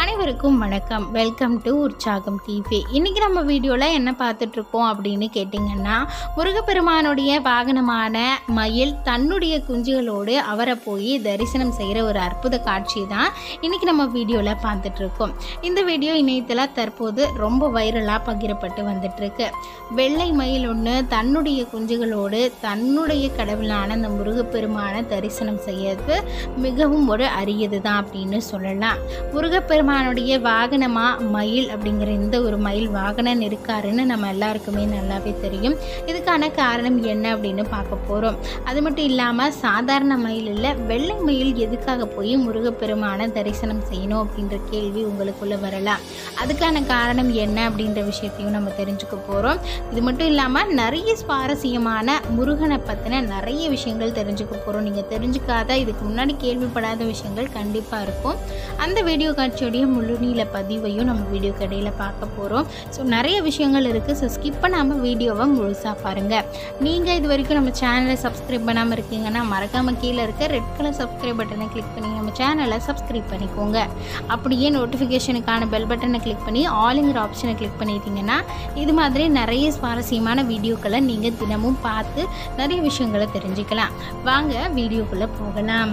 அனைவருக்கும் வணக்கம் welcome to உற்சாகம் டிவி இன்னைக்கு நம்ம வீடியோவில் என்ன பார்த்துட்டு இருக்கோம் அப்படின்னு கேட்டிங்கன்னா முருகப்பெருமானுடைய வாகனமான மயில் தன்னுடைய குஞ்சுகளோடு அவரை போய் தரிசனம் செய்கிற ஒரு அற்புத காட்சி தான் இன்னைக்கு நம்ம வீடியோவில் பார்த்துட்டு இருக்கோம் இந்த வீடியோ இணையத்தில் தற்போது ரொம்ப வைரலாக பகிரப்பட்டு வந்துட்டு இருக்கு வெள்ளை மயில் ஒன்று தன்னுடைய குஞ்சுகளோடு தன்னுடைய கடவுளான அந்த முருகப்பெருமான தரிசனம் செய்யறது மிகவும் ஒரு அரியது தான் அப்படின்னு சொல்லலாம் முருகப்பெருமானுடைய வாகனமா மயில் அப்படிங்கிற இந்த ஒரு மயில் வாகனன் இருக்காருன்னு நம்ம எல்லாருக்குமே நல்லாவே தெரியும் இதுக்கான காரணம் என்ன அப்படின்னு பார்க்க போகிறோம் அது மட்டும் இல்லாமல் சாதாரண மயில் இல்லை வெள்ளை மயில் எதுக்காக போய் முருகப்பெருமான தரிசனம் செய்யணும் அப்படின்ற கேள்வி உங்களுக்குள்ள வரலாம் அதுக்கான காரணம் என்ன அப்படின்ற விஷயத்தையும் நம்ம தெரிஞ்சுக்க போகிறோம் இது மட்டும் இல்லாமல் நிறைய சுவாரஸ்யமான முருகனை பற்றின நிறைய விஷயங்கள் தெரிஞ்சுக்க போகிறோம் நீங்கள் தெரிஞ்சுக்காத இதுக்கு முன்னாடி கேள்விப்படாத விஷயங்கள் கண்டிப்பாக இருக்கும் அந்த வீடியோ காட்சியோடைய முழுநீள பதிவையும் நம்ம வீடியோ கடையில் பார்க்க போகிறோம் ஸோ நிறைய விஷயங்கள் இருக்குது ஸோ ஸ்கிப் பண்ணாமல் வீடியோவை முழுசாக பாருங்கள் நீங்கள் இது வரைக்கும் நம்ம சேனலை சப்ஸ்கிரைப் பண்ணாமல் இருக்கீங்கன்னா மறக்காமல் கீழே இருக்க ரெட் கலர் சப்ஸ்கிரைப் பட்டனை கிளிக் பண்ணி நம்ம சேனலை சப்ஸ்கிரைப் பண்ணிக்கோங்க அப்படியே நோட்டிஃபிகேஷனுக்கான பெல் பட்டனை கிளிக் பண்ணி ஆளுங்கிற ஆப்ஷனை கிளிக் பண்ணிட்டீங்கன்னா இது மாதிரி நிறைய சுவாரஸ்யமான வீடியோக்களை நீங்கள் தினமும் பார்த்து நிறைய விஷயங்களை தெரிஞ்சுக்கலாம் வாங்க வீடியோக்குள்ளே போகலாம்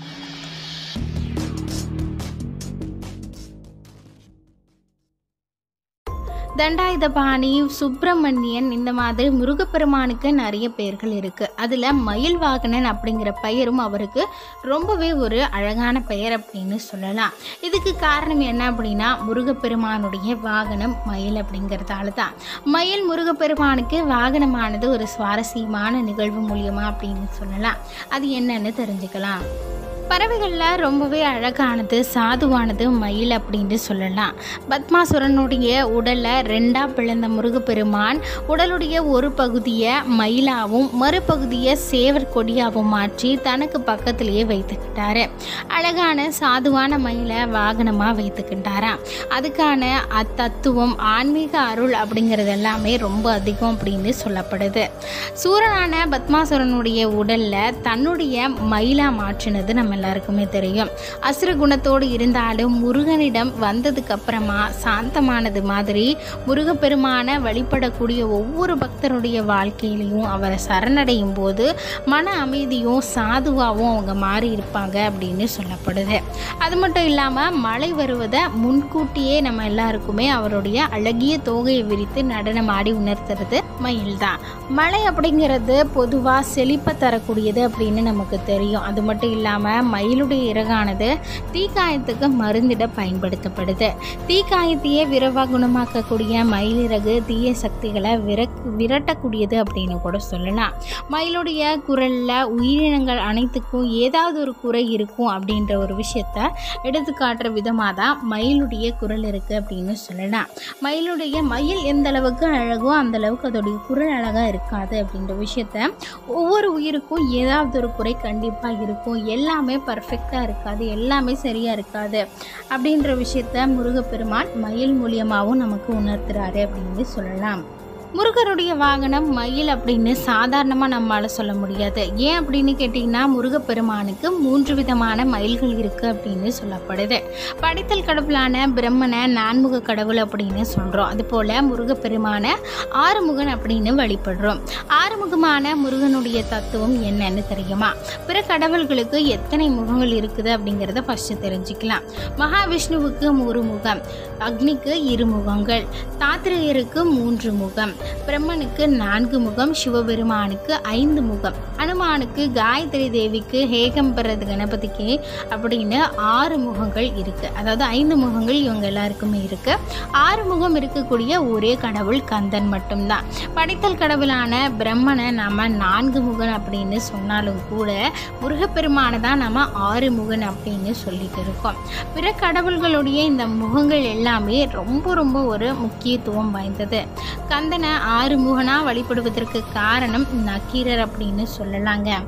தண்டாயுதபாணி சுப்பிரமணியன் இந்த மாதிரி முருகப்பெருமானுக்கு நிறைய பெயர்கள் இருக்குது அதில் மயில் வாகனன் அப்படிங்கிற பெயரும் அவருக்கு ரொம்பவே ஒரு அழகான பெயர் அப்படின்னு சொல்லலாம் இதுக்கு காரணம் என்ன அப்படின்னா முருகப்பெருமானுடைய வாகனம் மயில் அப்படிங்கிறதால தான் மயில் முருகப்பெருமானுக்கு வாகனமானது ஒரு சுவாரஸ்யமான நிகழ்வு மூலியமா அப்படின்னு சொல்லலாம் அது என்னன்னு தெரிஞ்சுக்கலாம் பறவைகளில் ரொம்பவே அழகானது சாதுவானது மயில் அப்படின்னு சொல்லலாம் பத்மாசுரனுடைய உடலை ரெண்டாக பிளந்த முருகப்பெருமான் உடலுடைய ஒரு பகுதியை மயிலாவும் மறுபகுதியை சேவர் கொடியாவும் மாற்றி தனக்கு பக்கத்திலேயே வைத்துக்கிட்டாரு அழகான சாதுவான மயிலை வாகனமாக வைத்துக்கிட்டாராம் அதுக்கான அத்தத்துவம் ஆன்மீக அருள் அப்படிங்கிறது எல்லாமே ரொம்ப அதிகம் அப்படின்னு சொல்லப்படுது சூரனான பத்மாசுரனுடைய உடலில் தன்னுடைய மயிலா மாற்றினது நம்ம எல்லாருக்குமே தெரியும் அசுர குணத்தோடு இருந்தாலும் முருகனிடம் வந்ததுக்கு அப்புறமா சாந்தமானது மாதிரி முருகப்பெருமான வழிபடக்கூடிய ஒவ்வொரு பக்தருடைய வாழ்க்கையிலையும் அவரை சரணடையும் போது மன அமைதியும் சாதுவாகவும் அவங்க மாறி இருப்பாங்க அப்படின்னு சொல்லப்படுது அது மட்டும் இல்லாமல் மழை வருவதை முன்கூட்டியே நம்ம எல்லாருக்குமே அவருடைய அழகிய தோகையை விரித்து நடனம் ஆடி உணர்த்துறது மயில் தான் மழை அப்படிங்கிறது பொதுவாக செழிப்பை தரக்கூடியது அப்படின்னு நமக்கு தெரியும் அது மட்டும் இல்லாமல் மயிலுடைய இறகானது தீக்காயத்துக்கு மருந்திட பயன்படுத்தப்படுது தீக்காயத்தையே விரைவாக குணமாக்கக்கூடிய மயிலிறகு தீய சக்திகளை விரக் விரட்டக்கூடியது அப்படின்னு கூட சொல்லலாம் மயிலுடைய குரலில் உயிரினங்கள் அனைத்துக்கும் ஏதாவது ஒரு குறை இருக்கும் அப்படின்ற ஒரு விஷயத்த எடுத்துக்காட்டுற விதமாக தான் மயிலுடைய குரல் இருக்குது அப்படின்னு சொல்லலாம் மயிலுடைய மயில் எந்த அளவுக்கு அழகோ அந்த அளவுக்கு அதோடைய குரல் அழகாக இருக்காது அப்படின்ற விஷயத்த ஒவ்வொரு உயிருக்கும் ஏதாவது ஒரு குறை கண்டிப்பாக இருக்கும் எல்லாமே பர்ஃபெக்டாக இருக்காது எல்லாமே சரியாக இருக்காது அப்படின்ற விஷயத்த முருகப்பெருமான் மயில் மூலியமாகவும் நமக்கு உணர்த்துறாரு அப்படின்னு சொல்லலாம் முருகருடைய வாகனம் மயில் அப்படின்னு சாதாரணமாக நம்மளால் சொல்ல முடியாது ஏன் அப்படின்னு கேட்டிங்கன்னா முருகப்பெருமானுக்கு மூன்று விதமான மயில்கள் இருக்குது அப்படின்னு சொல்லப்படுது படைத்தல் கடவுளான பிரம்மனை நான்முக கடவுள் அப்படின்னு சொல்கிறோம் அதுபோல் முருகப்பெருமான ஆறுமுகன் அப்படின்னு வழிபடுறோம் ஆறுமுகமான முருகனுடைய தத்துவம் என்னன்னு தெரியுமா பிற கடவுள்களுக்கு எத்தனை முகங்கள் இருக்குது அப்படிங்கிறத ஃபஸ்ட்டு தெரிஞ்சுக்கலாம் மகாவிஷ்ணுவுக்கு ஒரு முகம் அக்னிக்கு இரு முகங்கள் தாத்திரேயருக்கு மூன்று முகம் பிரம்மனுக்கு நான்கு முகம் சிவபெருமானுக்கு ஐந்து முகம் அனுமானுக்கு காயத்ரி தேவிக்கு ஹேகம்பரது கணபதிக்கு அப்படின்னு ஆறு முகங்கள் இருக்கு அதாவது ஐந்து முகங்கள் இவங்க எல்லாருக்குமே இருக்கு ஆறு முகம் இருக்கக்கூடிய ஒரே கடவுள் கந்தன் மட்டும்தான் படைத்தல் கடவுளான பிரம்மனை நாம நான்கு முகன் அப்படின்னு சொன்னாலும் கூட முருகப்பெருமானை தான் நம்ம ஆறு முகன் அப்படின்னு சொல்லிட்டு இருக்கோம் பிற கடவுள்களுடைய இந்த முகங்கள் எல்லாமே ரொம்ப ரொம்ப ஒரு முக்கியத்துவம் வாய்ந்தது கந்தனை ஆறுமுகனா வழிபடுவதற்கு காரணம் நக்கீரர் அப்படின்னு சொல்லலாங்க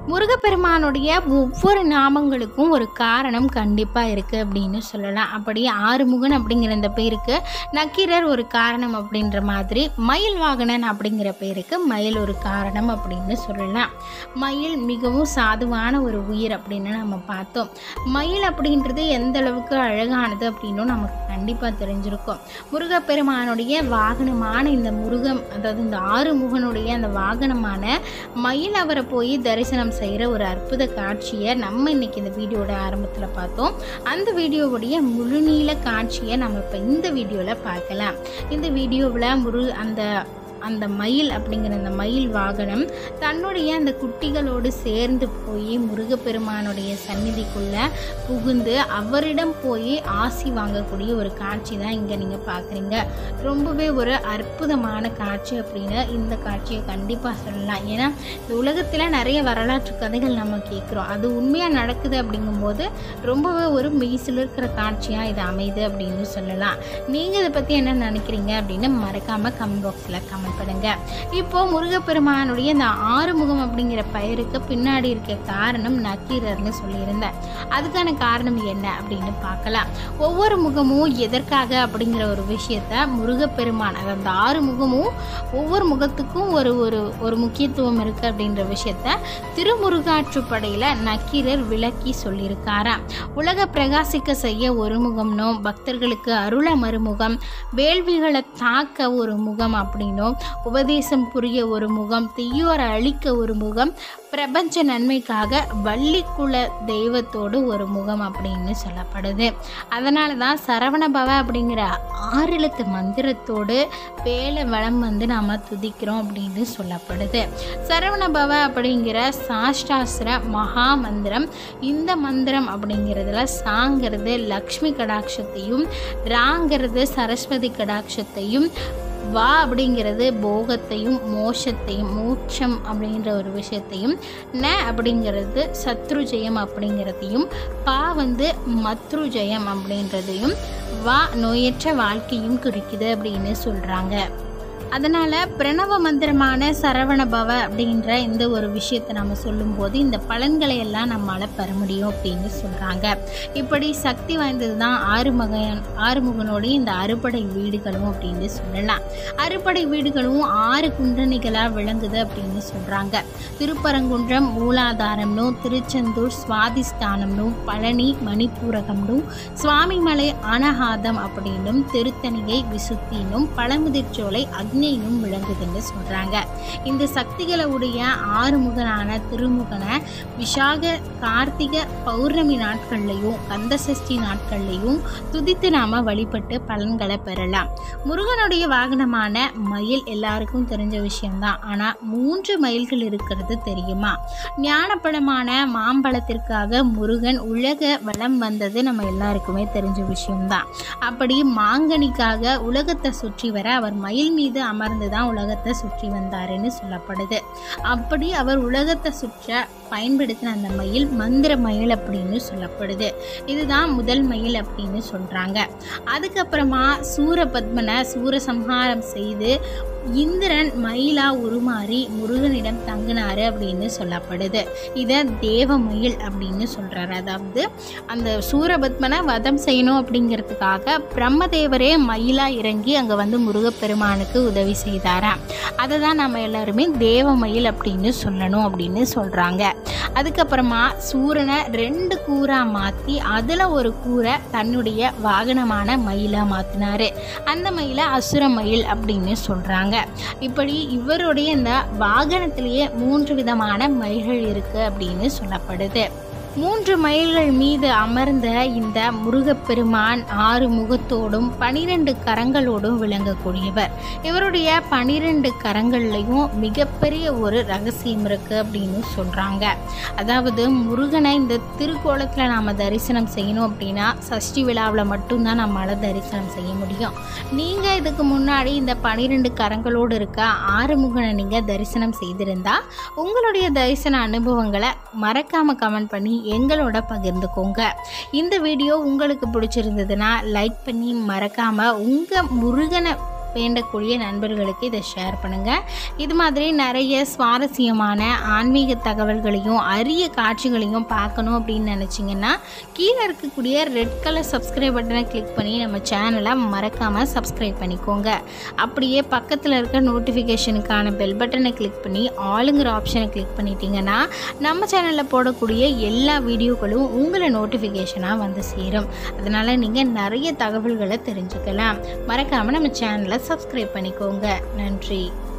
முருகப்பெருமானுடைய ஒவ்வொரு நாமங்களுக்கும் ஒரு காரணம் கண்டிப்பாக இருக்குது அப்படின்னு சொல்லலாம் அப்படி ஆறுமுகன் அப்படிங்கிற இந்த பேருக்கு நக்கீரர் ஒரு காரணம் அப்படின்ற மாதிரி மயில் வாகனன் அப்படிங்கிற பேருக்கு மயில் ஒரு காரணம் அப்படின்னு சொல்லலாம் மயில் மிகவும் சாதுவான ஒரு உயிர் அப்படின்னு நம்ம பார்த்தோம் மயில் அப்படின்றது எந்த அளவுக்கு அழகானது அப்படின்னும் நமக்கு கண்டிப்பாக தெரிஞ்சிருக்கும் முருகப்பெருமானுடைய வாகனமான இந்த முருகம் அதாவது இந்த ஆறுமுகனுடைய அந்த வாகனமான மயில் அவரை போய் தரிசனம் செய்கிற ஒரு அற்புத காட்சியை நம்ம இன்னைக்கு இந்த வீடியோட ஆரம்பத்தில் பார்த்தோம் அந்த வீடியோவுடைய முழுநீள காட்சியை நம்ம இப்போ இந்த வீடியோவில் பார்க்கலாம் இந்த வீடியோவில் முரு அந்த அந்த மயில் அப்படிங்கிற அந்த மயில் வாகனம் தன்னுடைய அந்த குட்டிகளோடு சேர்ந்து போய் முருகப்பெருமானுடைய சந்நிதிக்குள்ள புகுந்து அவரிடம் போய் ஆசி வாங்கக்கூடிய ஒரு காட்சி தான் இங்கே நீங்கள் பார்க்குறீங்க ரொம்பவே ஒரு அற்புதமான காட்சி அப்படின்னு இந்த காட்சியை கண்டிப்பாக சொல்லலாம் ஏன்னா இந்த உலகத்தில் நிறைய வரலாற்று கதைகள் நம்ம கேட்குறோம் அது உண்மையாக நடக்குது அப்படிங்கும்போது ரொம்பவே ஒரு மெய்சில் இருக்கிற காட்சியாக இது அமையுது அப்படின்னு சொல்லலாம் நீங்கள் இதை பற்றி என்ன நினைக்கிறீங்க அப்படின்னு மறக்காமல் கமெண்ட் பாக்ஸில் கமெண்ட் பண்ணுங்கள் இப்போ முருகப்பெருமானுடைய இந்த ஆறுமுகம் அப்படிங்கிற பெயருக்கு பின்னாடி இருக்க காரணம் நக்கீரர்னு சொல்லியிருந்தேன் அதுக்கான காரணம் என்ன அப்படின்னு பார்க்கலாம் ஒவ்வொரு முகமும் எதற்காக அப்படிங்கிற ஒரு விஷயத்த முருகப்பெருமான் அதாவது அந்த ஆறு முகமும் ஒவ்வொரு முகத்துக்கும் ஒரு ஒரு ஒரு முக்கியத்துவம் இருக்குது அப்படின்ற விஷயத்த திருமுருகாற்றுப்படையில் நக்கீரர் விளக்கி சொல்லியிருக்காராம் உலக பிரகாசிக்க செய்ய ஒரு முகம்னும் பக்தர்களுக்கு அருள மறுமுகம் வேள்விகளை தாக்க ஒரு முகம் அப்படின்னும் உபதேசம் புரிய ஒரு முகம் தீயோரை அழிக்க ஒரு முகம் பிரபஞ்ச நன்மைக்காக வள்ளிக்குல தெய்வத்தோடு ஒரு முகம் அப்படின்னு சொல்லப்படுது அதனால தான் சரவணபவ அப்படிங்கிற ஆறெழுத்து மந்திரத்தோடு வேலை வளம் வந்து நாம் துதிக்கிறோம் அப்படின்னு சொல்லப்படுது சரவணபவ அப்படிங்கிற சாஷ்டாஸ்திர மகா மந்திரம் இந்த மந்திரம் அப்படிங்கிறதுல சாங்கிறது லக்ஷ்மி கடாட்சத்தையும் ராங்கிறது சரஸ்வதி கடாட்சத்தையும் வா அப்படிங்கிறது போகத்தையும் மோஷத்தையும் மோட்சம் அப்படின்ற ஒரு விஷயத்தையும் ந அப்படிங்கிறது சத்ருஜயம் அப்படிங்கிறதையும் பா வந்து மத்ருஜயம் அப்படின்றதையும் வா நோயற்ற வாழ்க்கையும் குறிக்குது அப்படின்னு சொல்கிறாங்க அதனால் பிரணவ மந்திரமான சரவண பவ அப்படின்ற இந்த ஒரு விஷயத்தை நம்ம சொல்லும்போது இந்த பலன்களை எல்லாம் நம்மளால் பெற முடியும் அப்படின்னு சொல்கிறாங்க இப்படி சக்தி வாய்ந்தது தான் ஆறுமுகன் ஆறுமுகனோடைய இந்த அறுபடை வீடுகளும் அப்படின்னு சொல்லலாம் அறுபடை வீடுகளும் ஆறு குண்டணிகளாக விளங்குது அப்படின்னு சொல்கிறாங்க திருப்பரங்குன்றம் மூலாதாரம்னும் திருச்செந்தூர் சுவாதிஸ்தானம்னும் பழனி மணிப்பூரகம்னும் சுவாமிமலை அனகாதம் அப்படின்னும் திருத்தணிகை விசுத்தினும் பழமுதிர்ச்சோலை அக்னியும் விளங்குதுன்னு சொல்கிறாங்க இந்த சக்திகளை உடைய ஆறுமுகனான திருமுகனை விஷாக கார்த்திகை பௌர்ணமி நாட்கள்லையும் கந்தசஷ்டி நாட்கள்லையும் துதித்து நாம் வழிபட்டு பலன்களை பெறலாம் முருகனுடைய வாகனமான மயில் எல்லாருக்கும் தெரிஞ்ச விஷயம்தான் ஆனால் மூன்று மயில்கள் இருக்கிறது தெரியுமா ஞானப்பழமான மாம்பழத்திற்காக முருகன் உலக வளம் வந்தது நம்ம எல்லாருக்குமே தெரிஞ்ச விஷயம்தான் அப்படி மாங்கனிக்காக உலகத்தை சுற்றி வர அவர் மயில் மீது அமர்ந்து தான் உலகத்தை சுற்றி வந்தாருன்னு சொல்லப்படுது அப்படி அவர் உலகத்தை சுற்ற பயன்படுத்தின அந்த மயில் மந்திர மயில் அப்படின்னு சொல்லப்படுது இதுதான் முதல் மயில் அப்படின்னு சொல்கிறாங்க அதுக்கப்புறமா சூரபத்மனை சூரசம்ஹாரம் செய்து இந்திரன் மயிலா உருமாறி முருகனிடம் தங்கினாரு அப்படின்னு சொல்லப்படுது இதை தேவமயில் அப்படின்னு சொல்கிறாரு அதாவது அந்த சூரபத்மனை வதம் செய்யணும் அப்படிங்கிறதுக்காக பிரம்மதேவரே மயிலா இறங்கி அங்கே வந்து முருகப்பெருமானுக்கு உதவி செய்தாராம் அதை தான் நம்ம எல்லாருமே தேவமயில் அப்படின்னு சொல்லணும் அப்படின்னு சொல்கிறாங்க அதுக்கப்புறமா சூரனை ரெண்டு கூறாக மாற்றி அதில் ஒரு கூரை தன்னுடைய வாகனமான மயிலாக மாற்றினாரு அந்த மயிலை அசுர மயில் அப்படின்னு சொல்கிறாங்க இப்படி இவருடைய இந்த வாகனத்திலேயே மூன்று விதமான மயில்கள் இருக்குது அப்படின்னு சொல்லப்படுது மூன்று மயில்கள் மீது அமர்ந்த இந்த முருகப்பெருமான் ஆறு முகத்தோடும் பனிரெண்டு கரங்களோடும் விளங்கக்கூடியவர் இவருடைய பனிரெண்டு கரங்கள்லையும் மிகப்பெரிய ஒரு ரகசியம் இருக்குது அப்படின்னு சொல்கிறாங்க அதாவது முருகனை இந்த திருக்கோலத்தில் நாம் தரிசனம் செய்யணும் அப்படின்னா சஷ்டி விழாவில் மட்டும்தான் நம்மளால் தரிசனம் செய்ய முடியும் நீங்கள் இதுக்கு முன்னாடி இந்த பனிரெண்டு கரங்களோடு இருக்க ஆறுமுகனை நீங்கள் தரிசனம் செய்திருந்தா உங்களுடைய தரிசன அனுபவங்களை மறக்காமல் கமெண்ட் பண்ணி எங்களோட பகிர்ந்துக்கோங்க இந்த வீடியோ உங்களுக்கு பிடிச்சிருந்ததுன்னா லைக் பண்ணி மறக்காமல் உங்கள் முருகனை வேண்டக்கூடிய நண்பர்களுக்கு இதை ஷேர் பண்ணுங்கள் இது மாதிரி நிறைய சுவாரஸ்யமான ஆன்மீக தகவல்களையும் அரிய காட்சிகளையும் பார்க்கணும் அப்படின்னு நினச்சிங்கன்னா கீழே இருக்கக்கூடிய ரெட் கலர் சப்ஸ்கிரைப் பட்டனை கிளிக் பண்ணி நம்ம சேனலை மறக்காமல் சப்ஸ்கிரைப் பண்ணிக்கோங்க அப்படியே பக்கத்தில் இருக்க நோட்டிஃபிகேஷனுக்கான பெல் பட்டனை கிளிக் பண்ணி ஆளுங்கிற ஆப்ஷனை கிளிக் பண்ணிட்டீங்கன்னா நம்ம சேனலில் போடக்கூடிய எல்லா வீடியோக்களும் உங்களை நோட்டிஃபிகேஷனாக வந்து சேரும் அதனால் நீங்கள் நிறைய தகவல்களை தெரிஞ்சுக்கலாம் மறக்காமல் நம்ம சேனலை சப்ஸ்கிரைப் பண்ணிக்கோங்க நன்றி